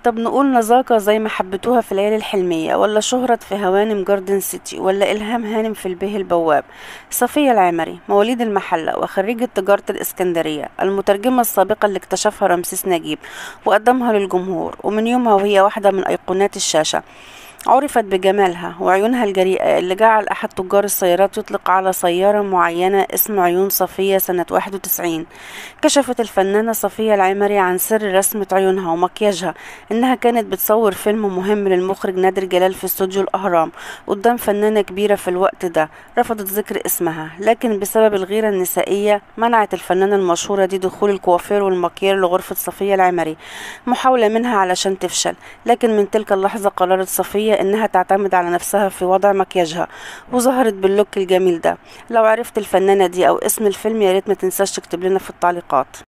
طب نقول نزاكة زي ما حبيتوها في الليالي الحلمية ولا شهرت في هوانم جاردن سيتي ولا إلهام هانم في البيه البواب صفية العمري مواليد المحلة وخريجة تجارة الإسكندرية المترجمة السابقة اللي اكتشفها رمسيس نجيب وقدمها للجمهور ومن يومها وهي واحدة من أيقونات الشاشة عرفت بجمالها وعيونها الجريئة اللي جعل أحد تجار السيارات يطلق على سيارة معينة اسم عيون صفية سنة 91 كشفت الفنانة صفية العمري عن سر رسمة عيونها ومكياجها إنها كانت بتصور فيلم مهم للمخرج نادر جلال في استوديو الأهرام قدام فنانة كبيرة في الوقت ده رفضت ذكر اسمها لكن بسبب الغيرة النسائية منعت الفنانة المشهورة دي دخول الكوافير والمكيار لغرفة صفية العمري محاولة منها علشان تفشل لكن من تلك اللحظة قررت صفية انها تعتمد على نفسها في وضع مكياجها وظهرت باللوك الجميل ده لو عرفت الفنانة دي او اسم الفيلم ياريت ما تنساش تكتب لنا في التعليقات